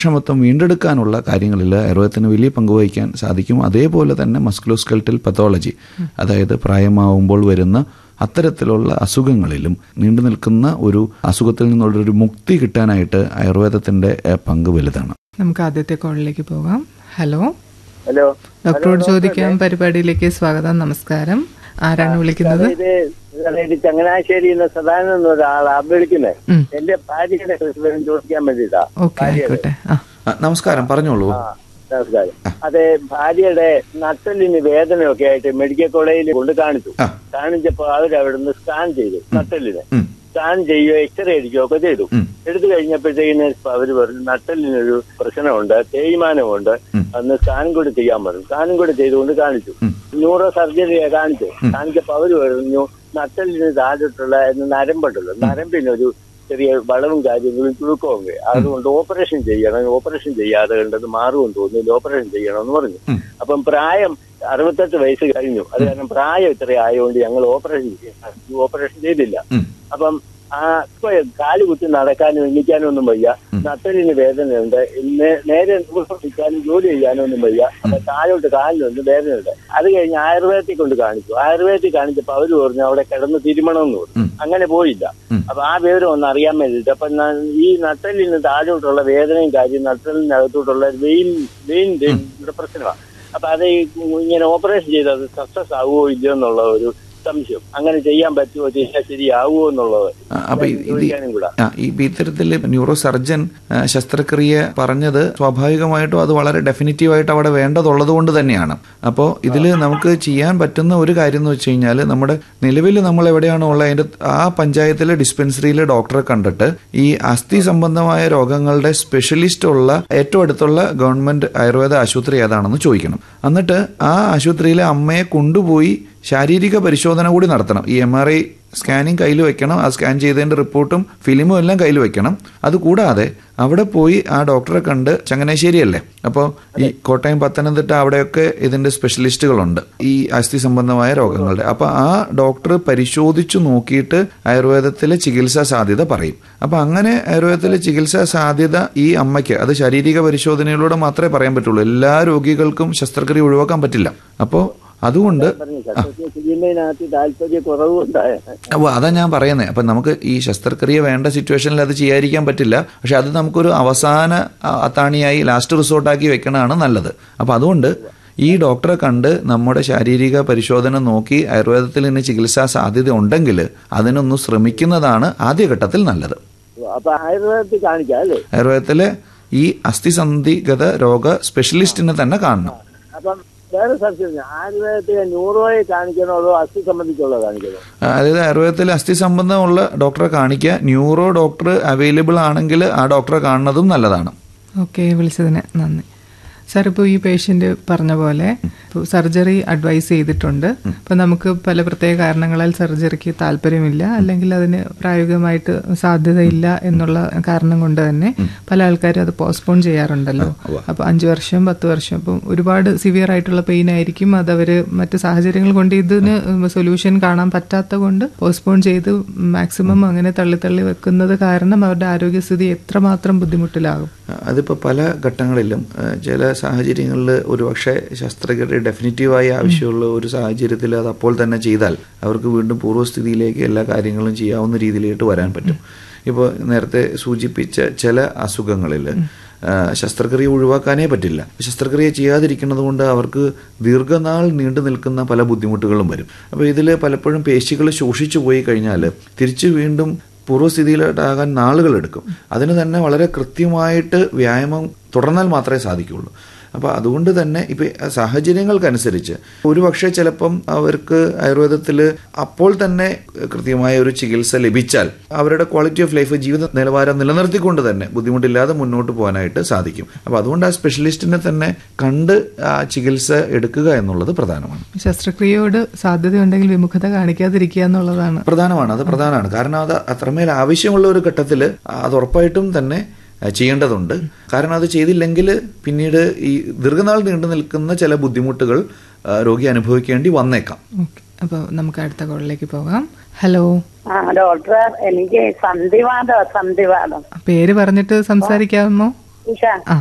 ക്ഷമത്വം വീണ്ടെടുക്കാനുള്ള കാര്യങ്ങളിൽ ആയുർവേദത്തിന് വലിയ പങ്ക് വഹിക്കാൻ സാധിക്കും അതേപോലെ തന്നെ മസ്കുലോസ്കെൽറ്റൽ പത്തോളജി അതായത് പ്രായമാവുമ്പോൾ വരുന്ന അത്തരത്തിലുള്ള അസുഖങ്ങളിലും നീണ്ടു നിൽക്കുന്ന ഒരു അസുഖത്തിൽ നിന്നുള്ളൊരു മുക്തി കിട്ടാനായിട്ട് ആയുർവേദത്തിന്റെ ഏഹ്, പങ്ക് വലുതാണ് നമുക്ക് ആദ്യത്തെ കോളിലേക്ക് പോകാം ഹലോ ഹലോ ഡോക്ടറോട് ചോദിക്കാം പരിപാടിയിലേക്ക് സ്വാഗതം നമസ്കാരം ആരാണ് വിളിക്കുന്നത് ഇത് ഇത് ചങ്ങനാശ്ശേരി സദാനന്ദ എന്നൊരാളാ വിളിക്കുന്നത് ഉം. എന്റെ ഭാര്യയുടെ വിവരം ചോദിക്കാൻ വേണ്ടിട്ടാ ഓക്കെ ആയിക്കോട്ടെ ആ ആ, നമസ്കാരം പറഞ്ഞോളൂ ആ നമസ്കാരം അതെ ഭാര്യയുടെ നട്ടലിന് വേദനയൊക്കെ ആയിട്ട് മെഡിക്കൽ കോളേജിൽ കൊണ്ട് കാണിച്ചു ആ. കാണിച്ചപ്പോ അവരവിടുന്ന് സ്കാൻ ചെയ്തു നട്ടലിന് ഉം. സ്കാൻ ചെയ്യുകയോ എക്സ്റേ അടിക്കുകയോ ഒക്കെ ചെയ്തു ഉം. എടുത്തു കഴിഞ്ഞപ്പോഴത്തേക്കിന് അവര് പറഞ്ഞു നട്ടലിനൊരു പ്രശ്നമുണ്ട് തേയ്മാനമുണ്ട് അന്ന് സ്കാൻ കൂടി ചെയ്യാൻ പറഞ്ഞു സ്കാനും കൂടി ചെയ്തുകൊണ്ട് കാണിച്ചു ന്യൂറോ സർജറിയെ കാണിച്ചു കാണിച്ചപ്പോ അവര് പറഞ്ഞു നട്ടലിന് താഴോട്ടുള്ള നരമ്പുണ്ടല്ലോ നരമ്പിനൊരു ചെറിയ വളവും കാര്യങ്ങളും ചുരുക്കവും ഉണ്ട്. അതുകൊണ്ട് ഓപ്പറേഷൻ ചെയ്യണം ഓപ്പറേഷൻ ചെയ്യാതെ കണ്ടത് മാറുമെന്ന് തോന്നുന്നില്ല ഓപ്പറേഷൻ ചെയ്യണമെന്ന് പറഞ്ഞു അപ്പം പ്രായം അറുപത്തെട്ട് വയസ്സ് കഴിഞ്ഞു അത് കാരണം പ്രായം ഇത്ര ആയതുകൊണ്ട് ഞങ്ങൾ ഓപ്പറേഷൻ ചെയ്യണം ഓപ്പറേഷൻ ചെയ്തില്ല ഉം. അപ്പം ആ ഇപ്പൊ കാല് കുത്തി നടക്കാനും എണ്ണിക്കാനും ഒന്നും വയ്യ നട്ടലിന് വേദനയുണ്ട് നേ- നേരെ നിൽക്കാനും ജോലി ചെയ്യാനും ഒന്നും വയ്യ അപ്പൊ താഴോട്ട് കാലിനുണ്ട് വേദനയുണ്ട് അത് കഴിഞ്ഞ് ആയുർവേദത്തിൽ കൊണ്ട് കാണിച്ചു ആയുർവേദത്തിൽ കാണിച്ചപ്പോ അവര് പറഞ്ഞു അവിടെ കിടന്ന് തിരുമണമെന്ന് പറഞ്ഞു അങ്ങനെ പോയില്ല അപ്പൊ ആ വിവരം ഒന്ന് അറിയാൻ വേണ്ടിയിട്ട് അപ്പൊ ഞാൻ ഈ നട്ടലിന് താഴോട്ടുള്ള വേദനയും കാര്യം നട്ടലിനകത്തോട്ടുള്ള വെയിൻ വെയിൻ പ്രശ്നമാണ് അപ്പൊ അത് ഈ ഇങ്ങനെ ഓപ്പറേഷൻ ചെയ്തത് സക്സസ് ആവുമോ ഇല്ലയോ എന്നുള്ള ഒരു സംശയം അങ്ങനെ ചെയ്യാൻ പറ്റുമോ ചെയ്യാൻ ശരിയാവുമോ എന്നുള്ളത് ആ, അപ്പൊ ഇത് ചോദിക്കാനും കൂടെ ആ, ഈ ഇത്തരത്തിൽ ന്യൂറോ സർജൻ ആ, ശസ്ത്രക്രിയ പറഞ്ഞത് സ്വാഭാവികമായിട്ടും അത് വളരെ ഡെഫിനറ്റീവായിട്ട് അവിടെ വേണ്ടതുള്ളത് കൊണ്ട് തന്നെയാണ് അപ്പോൾ ഇതിൽ നമുക്ക് ചെയ്യാൻ പറ്റുന്ന ഒരു കാര്യം എന്ന് വെച്ച് കഴിഞ്ഞാൽ നമ്മുടെ നിലവിൽ നമ്മൾ എവിടെയാണോ ഉള്ളത് അതിന്റെ ആ പഞ്ചായത്തിലെ ഡിസ്പെൻസറിയിലെ ഡോക്ടറെ കണ്ടിട്ട് ഈ അസ്ഥി സംബന്ധമായ രോഗങ്ങളുടെ സ്പെഷ്യലിസ്റ്റ് ഉള്ള ഏറ്റവും അടുത്തുള്ള ഗവൺമെന്റ് ആയുർവേദ ആശുപത്രി ഏതാണെന്ന് ചോദിക്കണം എന്നിട്ട് ആ ആശുപത്രിയിലെ അമ്മയെ കൊണ്ടുപോയി ശാരീരിക പരിശോധന കൂടി നടത്തണം ഈ എം ആർ ഐ സ്കാനിങ് കയ്യിൽ വെക്കണം ആ സ്കാൻ ചെയ്തതിന്റെ റിപ്പോർട്ടും ഫിലിമും എല്ലാം കയ്യിൽ വെക്കണം അതുകൂടാതെ അവിടെ പോയി ആ ഡോക്ടറെ കണ്ട് ചങ്ങനാശ്ശേരി അല്ലേ അപ്പോൾ ഈ കോട്ടയം പത്തനംതിട്ട അവിടെയൊക്കെ ഇതിന്റെ സ്പെഷ്യലിസ്റ്റുകളുണ്ട് ഈ അസ്ഥി സംബന്ധമായ രോഗങ്ങളുടെ അപ്പൊ ആ ഡോക്ടർ പരിശോധിച്ചു നോക്കിയിട്ട് ആയുർവേദത്തിലെ ചികിത്സാ സാധ്യത പറയും അപ്പൊ അങ്ങനെ ആയുർവേദത്തിലെ ചികിത്സാ സാധ്യത ഈ അമ്മയ്ക്ക് അത് ശാരീരിക പരിശോധനയിലൂടെ മാത്രമേ പറയാൻ പറ്റുള്ളൂ എല്ലാ രോഗികൾക്കും ശസ്ത്രക്രിയ ഒഴിവാക്കാൻ പറ്റില്ല അപ്പോൾ അതുകൊണ്ട് പറഞ്ഞു ശസ്ത്രക്രിയ ചെയ്യുന്നതിനകത്ത് താല്പര്യ കുറവുണ്ടായ അപ്പോൾ അതാ ഞാൻ പറയുന്നത് അപ്പം നമുക്ക് ഈ ശസ്ത്രക്രിയ വേണ്ട സിറ്റുവേഷനിൽ അത് ചെയ്യാതിരിക്കാൻ പറ്റില്ല പക്ഷെ അത് നമുക്കൊരു അവസാന അ- അത്താണിയായി ലാസ്റ്റ് റിസോർട്ടാക്കി വെക്കണതാണ് നല്ലത് അപ്പം അതുകൊണ്ട് ഈ ഡോക്ടറെ കണ്ട് നമ്മുടെ ശാരീരിക പരിശോധന നോക്കി ആയുർവേദത്തിൽ ഇനി ചികിത്സാ സാധ്യത ഉണ്ടെങ്കിൽ അതിനൊന്ന് ശ്രമിക്കുന്നതാണ് ആദ്യഘട്ടത്തിൽ നല്ലത് അപ്പൊ ആയുർവേദത്തിൽ കാണിക്കാം അല്ലേ ആയുർവേദത്തിലെ ഈ അസ്ഥിസന്ധിഗത രോഗ സ്പെഷ്യലിസ്റ്റിനെ തന്നെ കാണണം അപ്പം വേറെ സംശയം ആയുർവേദത്തിൽ ന്യൂറോയെ കാണിക്കണോ അതോ അസ്ഥി സംബന്ധിച്ചുള്ള കാണിക്കണോ അതായത് ആയുർവേദത്തിൽ അസ്ഥി സംബന്ധമുള്ള ഡോക്ടറെ കാണിക്കുക ന്യൂറോ ഡോക്ടർ അവൈലബിൾ ആണെങ്കിൽ ആ ഡോക്ടറെ കാണുന്നതും നല്ലതാണ് ഓക്കെ വിളിച്ചതിന് നന്ദി സാർ ഇപ്പോൾ ഈ പേഷ്യന്റ് പറഞ്ഞ പോലെ ഇപ്പോൾ സർജറി അഡ്വൈസ് ചെയ്തിട്ടുണ്ട് അപ്പോൾ നമുക്ക് പല പ്രത്യേക കാരണങ്ങളാൽ സർജറിക്ക് താല്പര്യമില്ല അല്ലെങ്കിൽ അതിന് പ്രായോഗികമായിട്ട് സാധ്യതയില്ല എന്നുള്ള കാരണം കൊണ്ട് തന്നെ പല ആൾക്കാരും അത് പോസ്റ്റ്പോൺ ചെയ്യാറുണ്ടല്ലോ അപ്പോൾ അഞ്ച് വർഷം പത്ത് വർഷം അപ്പം ഒരുപാട് സിവിയർ ആയിട്ടുള്ള പെയിൻ ആയിരിക്കും അത് അവർ മറ്റ് സാഹചര്യങ്ങൾ കൊണ്ട് ഇതിന് സൊല്യൂഷൻ കാണാൻ പറ്റാത്ത കൊണ്ട് പോസ്റ്റ്പോൺ ചെയ്ത് മാക്സിമം അങ്ങനെ തള്ളി തള്ളി വെക്കുന്നത് കാരണം അവരുടെ ആരോഗ്യസ്ഥിതി എത്രമാത്രം ബുദ്ധിമുട്ടിലാകും അതിപ്പോൾ പല ഘട്ടങ്ങളിലും ആ, ചില സാഹചര്യങ്ങളിൽ ഒരുപക്ഷെ ശസ്ത്രക്രിയ ഡെഫിനറ്റീവായി ആവശ്യമുള്ള ഒരു സാഹചര്യത്തിൽ അത് അപ്പോൾ തന്നെ ചെയ്താൽ അവർക്ക് വീണ്ടും പൂർവ്വസ്ഥിതിയിലേക്ക് എല്ലാ കാര്യങ്ങളും ചെയ്യാവുന്ന രീതിയിലേക്ക് വരാൻ പറ്റും ഇപ്പോൾ നേരത്തെ സൂചിപ്പിച്ച ചില അസുഖങ്ങളിൽ ആ, ശസ്ത്രക്രിയ ഒഴിവാക്കാനേ പറ്റില്ല ശസ്ത്രക്രിയ ചെയ്യാതിരിക്കുന്നത് കൊണ്ട് അവർക്ക് ദീർഘനാൾ നീണ്ടു നിൽക്കുന്ന പല ബുദ്ധിമുട്ടുകളും വരും അപ്പോൾ ഇതിൽ പലപ്പോഴും പേശികൾ ശോഷിച്ചു പോയി കഴിഞ്ഞാൽ തിരിച്ച് വീണ്ടും പൂർവ്വസ്ഥിതിയിലോട്ടാകാൻ നാളുകളെടുക്കും അതിന് തന്നെ വളരെ കൃത്യമായിട്ട് വ്യായാമം തുടർന്നാൽ മാത്രമേ സാധിക്കുകയുള്ളൂ അപ്പോൾ അതുകൊണ്ട് തന്നെ ഇപ്പം സാഹചര്യങ്ങൾക്കനുസരിച്ച് ഒരുപക്ഷെ ചിലപ്പം അവർക്ക് ആയുർവേദത്തിൽ അപ്പോൾ തന്നെ കൃത്യമായ ഒരു ചികിത്സ ലഭിച്ചാൽ അവരുടെ ക്വാളിറ്റി ഓഫ് ലൈഫ് ജീവിത നിലവാരം നിലനിർത്തിക്കൊണ്ട് തന്നെ ബുദ്ധിമുട്ടില്ലാതെ മുന്നോട്ട് പോകാനായിട്ട് സാധിക്കും അപ്പോൾ അതുകൊണ്ട് ആ സ്പെഷ്യലിസ്റ്റിനെ തന്നെ കണ്ട് ആ ചികിത്സ എടുക്കുക എന്നുള്ളത് പ്രധാനമാണ് ശസ്ത്രക്രിയയോട് സാധ്യതയുണ്ടെങ്കിൽ വിമുഖത കാണിക്കാതിരിക്കുക എന്നുള്ളതാണ് പ്രധാനമാണ് അത് പ്രധാനമാണ് കാരണം അത് അത്രമേൽ ആവശ്യമുള്ള ഒരു ഘട്ടത്തിൽ അത് ഉറപ്പായിട്ടും തന്നെ അഹ് ചെയ്യേണ്ടതുണ്ട് കാരണം അത് ചെയ്തില്ലെങ്കിൽ പിന്നീട് ഈ ദീർഘനാൾ നീണ്ടു നിൽക്കുന്ന ചില ബുദ്ധിമുട്ടുകൾ ആ, രോഗി അനുഭവിക്കേണ്ടി വന്നേക്കാം ഓക്കെ അപ്പോൾ നമുക്ക് അടുത്ത കോളിലേക്ക് പോകാം ഹലോ ആ ഡോക്ടർ എനിക്ക് സന്ധിവാദം സന്ധിവാദം പേര് പറഞ്ഞിട്ട് സംസാരിക്കാമോ ഉഷ